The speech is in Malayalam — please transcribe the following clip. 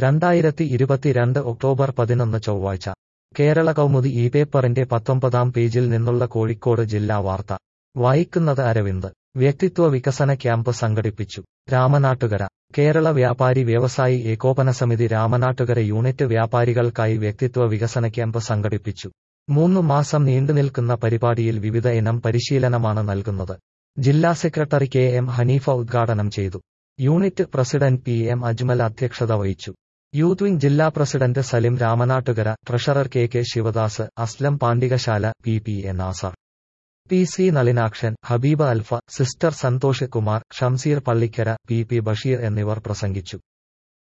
രണ്ടായിരത്തി ഇരുപത്തിരണ്ട് ഒക്ടോബർ പതിനൊന്ന് ചൊവ്വാഴ്ച കേരള കൗമുദി ഈ പേപ്പറിന്റെ പത്തൊമ്പതാം പേജിൽ നിന്നുള്ള കോഴിക്കോട് ജില്ലാ വാർത്ത വായിക്കുന്നത് അരവിന്ദ് വ്യക്തിത്വ വികസന ക്യാമ്പ് സംഘടിപ്പിച്ചു രാമനാട്ടുകര കേരള വ്യാപാരി വ്യവസായി ഏകോപന സമിതി രാമനാട്ടുകര യൂണിറ്റ് വ്യാപാരികൾക്കായി വ്യക്തിത്വ വികസന ക്യാമ്പ് സംഘടിപ്പിച്ചു മൂന്ന് മാസം നീണ്ടുനിൽക്കുന്ന പരിപാടിയിൽ വിവിധ ഇനം പരിശീലനമാണ് നൽകുന്നത് ജില്ലാ സെക്രട്ടറി കെ എം ഹനീഫ ഉദ്ഘാടനം ചെയ്തു unit president P M Ajmal അധ്യക്ഷത വഹിച്ചു യൂത്ത് വിംഗ് ജില്ലാ president Salim Ramanattukara treasurer K K Sivadas Aslam Pandikasala P P A Nasar P C Nalinakshan Habeeba Alfa sister Santhosh Kumar Shamseer Pallikkara P P Basheer എന്നിവർ പ്രസംഗിച്ചു